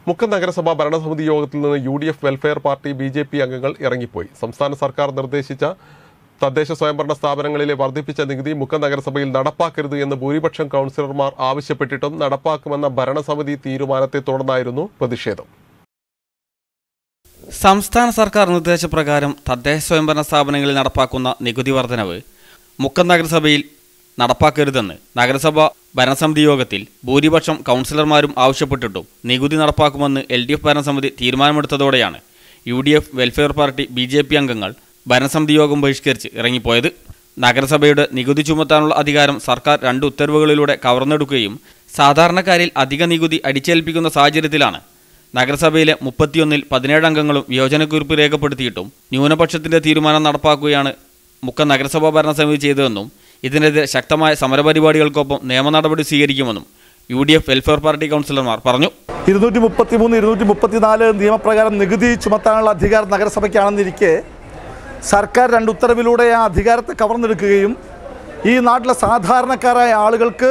മുക്കം നഗരസഭ ഭരണസമിതി യോഗത്തിൽ നിന്ന് U D F welfare party B J P അംഗങ്ങൾ ഇറങ്ങിപ്പോയി സംസ്ഥാന സർക്കാർ നിർദ്ദേശിച്ച തദ്ദേശ സ്വയംഭരണ സ്ഥാപനങ്ങളിലെ വർദ്ധിപ്പിച്ച നികുതി മുക്കം നഗരസഭയിൽ നടപ്പാക്കരുത് എന്ന് ഭൂരിപക്ഷം കൗൺസിലർമാർ ആവശ്യപ്പെട്ടിട്ടും നടപ്പാക്കുമെന്ന ഭരണസമിതി തീരുമാനത്തെ തുടർന്നായിരുന്നു പ്രതിഷേധം സംസ്ഥാന സർക്കാർ നിർദ്ദേശപ്രകാരം തദ്ദേശ സ്വയംഭരണ സ്ഥാപനങ്ങളിൽ നടപ്പാക്കുന്ന നികുതി വർധനവ് മുക്കം നഗരസഭയിൽ നടപ്പാക്കരുതെന്ന് നഗരസഭ ഭരണസമിതി യോഗത്തിൽ ഭൂരിപക്ഷം കൗൺസിലർമാരും ആവശ്യപ്പെട്ടിട്ടും നികുതി നടപ്പാക്കുമെന്ന് എൽ ഡി എഫ് ഭരണസമിതി തീരുമാനമെടുത്തതോടെയാണ് U D F welfare party B J P അംഗങ്ങൾ ഭരണസമിതി യോഗം ബഹിഷ്കരിച്ച് ഇറങ്ങിപ്പോയത് നഗരസഭയുടെ നികുതി ചുമത്താനുള്ള അധികാരം സർക്കാർ രണ്ട് ഉത്തരവുകളിലൂടെ കവർന്നെടുക്കുകയും സാധാരണക്കാരിൽ അധിക നികുതി അടിച്ചേൽപ്പിക്കുന്ന സാഹചര്യത്തിലാണ് നഗരസഭയിലെ മുപ്പത്തിയൊന്നിൽ പതിനേഴ് അംഗങ്ങളും വിയോജനക്കുറിപ്പ് രേഖപ്പെടുത്തിയിട്ടും ന്യൂനപക്ഷത്തിന്റെ തീരുമാനം നടപ്പാക്കുകയാണ് മുക്കം നഗരസഭാ ഭരണസമിതി ചെയ്തതെന്നും ഇതിനെതിരെ ശക്തമായ സമരപരിപാടികൾക്കൊപ്പം നിയമ നടപടി സ്വീകരിക്കുമെന്നും U D F welfare party കൗൺസിലർമാർ പറഞ്ഞു ഇരുന്നൂറ്റി മുപ്പത്തി മൂന്ന് ഇരുന്നൂറ്റി മുപ്പത്തിനാല് നിയമപ്രകാരം നികുതി ചുമത്താനുള്ള അധികാരം നഗരസഭയ്ക്കാണെന്നിരിക്കെ സർക്കാർ രണ്ട് ഉത്തരവിലൂടെ ആ അധികാരത്തെ കവർന്നെടുക്കുകയും ഈ നാട്ടിലെ സാധാരണക്കാരായ ആളുകൾക്ക്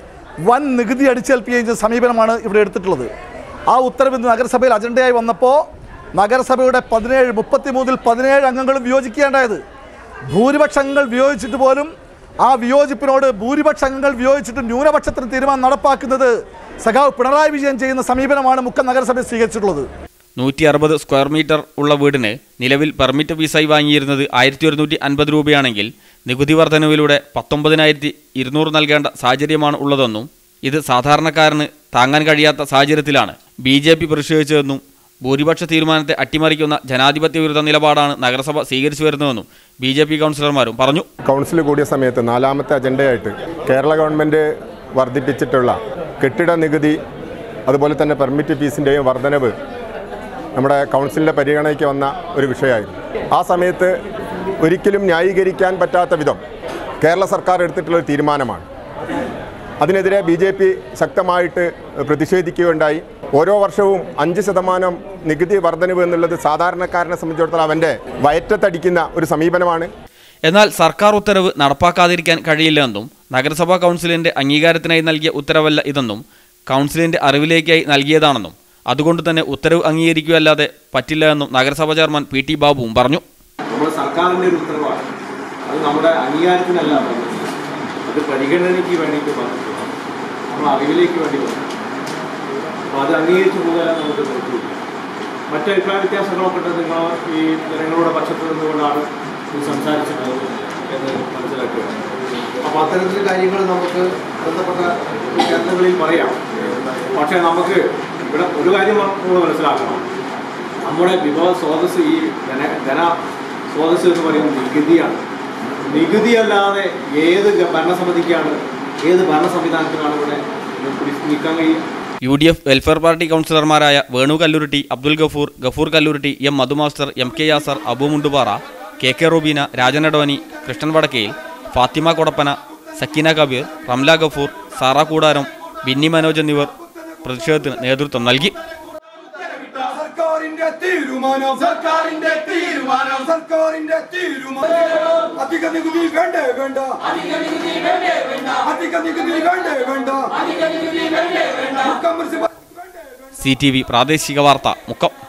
വൻ നികുതി അടിച്ചേൽപ്പിക്കുകയും ചെയ്ത സമീപനമാണ് ഇവിടെ എടുത്തിട്ടുള്ളത് ആ ഉത്തരവ് ഇന്ന് നഗരസഭയിൽ അജണ്ടയായി വന്നപ്പോൾ നഗരസഭയുടെ പതിനേഴ് മുപ്പത്തി മൂന്നിൽ പതിനേഴ് അംഗങ്ങളും വിയോജിക്കേണ്ടായത് ഭൂരിപക്ഷ അംഗങ്ങൾ വിയോജിച്ചിട്ട് പോലും ആ വിയോജിപ്പിനോട് ഭൂരിപക്ഷ അംഗങ്ങൾ വിയോജിച്ചിട്ട് ന്യൂനപക്ഷത്തിന് തീരുമാനം നടപ്പാക്കുന്നത് സഖാവ് പിണറായി വിജയൻ ചെയ്യുന്ന സമീപനമാണ് മുക്കം നഗരസഭ സ്വീകരിച്ചിട്ടുള്ളത് നൂറ്റി അറുപത് സ്ക്വയർ മീറ്റർ ഉള്ള വീടിന് നിലവിൽ പെർമിറ്റ് ഫീസായി വാങ്ങിയിരുന്നത് ആയിരത്തി ഒരുന്നൂറ്റി അൻപത് രൂപയാണെങ്കിൽ നികുതി വർധനവിലൂടെ പത്തൊമ്പതിനായിരത്തി ഇരുന്നൂറ് നൽകേണ്ട സാഹചര്യമാണ് ഉള്ളതെന്നും ഇത് സാധാരണക്കാരന് താങ്ങാൻ കഴിയാത്ത സാഹചര്യത്തിലാണ് ബി ജെ പി പ്രതിഷേധിച്ചതെന്നും ഭൂരിപക്ഷ തീരുമാനത്തെ അട്ടിമറിക്കുന്ന ജനാധിപത്യ വിരുദ്ധ നിലപാടാണ് നഗരസഭ സ്വീകരിച്ചു വരുന്നതെന്നും ബി ജെ പി കൗൺസിലർമാരും പറഞ്ഞു കൗൺസിൽ കൂടിയ സമയത്ത് നാലാമത്തെ അജണ്ടയായിട്ട് കേരള ഗവൺമെൻറ് വർദ്ധിപ്പിച്ചിട്ടുള്ള കെട്ടിട നികുതി അതുപോലെ തന്നെ പെർമിറ്റ് ഫീസിൻ്റെയും വർധനവ് നമ്മുടെ കൗൺസിലിൻ്റെ പരിഗണനയ്ക്ക് വന്ന ഒരു വിഷയമായിരുന്നു ആ സമയത്ത് ഒരിക്കലും ന്യായീകരിക്കാൻ പറ്റാത്ത വിധം കേരള സർക്കാർ എടുത്തിട്ടുള്ള ഒരു തീരുമാനമാണ് അതിനെതിരെ ബി ജെ പി ശക്തമായിട്ട് പ്രതിഷേധിക്കുകയുണ്ടായി ഓരോ വർഷവും അഞ്ച് ശതമാനം നികുതി വർധനവ് എന്നുള്ളത് സാധാരണക്കാരനെ സംബന്ധിച്ചിടത്തോളം അവൻ്റെ വയറ്റത്തടിക്കുന്ന ഒരു സമീപനമാണ് എന്നാൽ സർക്കാർ ഉത്തരവ് നടപ്പാക്കാതിരിക്കാൻ കഴിയില്ലെന്നും നഗരസഭാ കൗൺസിലിന്റെ അംഗീകാരത്തിനായി നൽകിയ ഉത്തരവല്ല ഇതെന്നും കൗൺസിലിന്റെ അറിവിലേക്കായി നൽകിയതാണെന്നും അതുകൊണ്ട് തന്നെ ഉത്തരവ് അംഗീകരിക്കുകയല്ലാതെ പറ്റില്ല എന്നും നഗരസഭാ ചെയർമാൻ പി ടി ബാബുവും പറഞ്ഞു നമ്മുടെ സർക്കാരിൻ്റെ ഒരു ഉത്തരവാണ് അത് നമ്മുടെ അംഗീകാരത്തിനല്ല പറഞ്ഞത് അത് പരിഗണനയ്ക്ക് വേണ്ടിയിട്ട് പറഞ്ഞിട്ടുള്ള നമ്മൾ അറിവിലേക്ക് വേണ്ടി പറഞ്ഞു അപ്പോൾ അത് അംഗീകരിച്ചു പോകാൻ നമുക്ക് പറ്റില്ല മറ്റ് അഭിപ്രായ വ്യത്യാസങ്ങളൊക്കെ ഉണ്ട് നിങ്ങൾ ഈ ജനങ്ങളുടെ പക്ഷത്ത് നിന്നുകൊണ്ടാണ് ഇത് സംസാരിച്ചിട്ടുള്ളത് എന്ന് മനസ്സിലാക്കുകയാണ് അപ്പോൾ അത്തരത്തിൽ കാര്യങ്ങൾ നമുക്ക് ബന്ധപ്പെട്ട കേന്ദ്രങ്ങളിൽ പറയാം പക്ഷേ നമുക്ക് ഇവിടെ ഒരു കാര്യം നമ്മൾ മനസ്സിലാക്കണം നമ്മുടെ വിഭവ സ്രോതസ് ഈ ധന ധന സ്രോതസ് എന്ന് പറയുന്നത് നികുതിയാണ് നികുതിയല്ലാതെ ഏത് ഗ- ഭരണസമിതിക്കാണ് ഏത് ഭരണ സംവിധാനത്തിനാണ് ഇവിടെ പിടിച്ച് നിൽക്കാൻ കഴിയുക U D F welfare party കൗൺസിലർമാരായ വേണു കല്ലൂരിട്ടി അബ്ദുൽ ഗഫൂർ ഗഫൂർ കല്ലൂരിട്ടി എം മധുമാസ്റ്റർ M K Yasar Abu Mundupara K K Rubeena Rajan Advani Krishnan Vadakkayil Fathima Kodappana Sakeena Kabeer Ramla Gafoor Sara Koodaram Binny Manoj എന്നിവർ പ്രതിഷേധത്തിന് നേതൃത്വം നൽകി സർക്കാരിന്റെ തീരുമാനം സർക്കാരിന്റെ തീരുമാനം സർക്കാരിന്റെ തീരുമാനം അധിക നികുതി വേണ്ടേ വേണ്ട അധിക നികുതി വേണ്ടേ വേണ്ട അധിക നികുതി വേണ്ടേ വേണ്ട അധിക നികുതി വേണ്ടേ വേണ്ട Mukkam municipal C T V പ്രാദേശിക വാർത്ത മുക്കം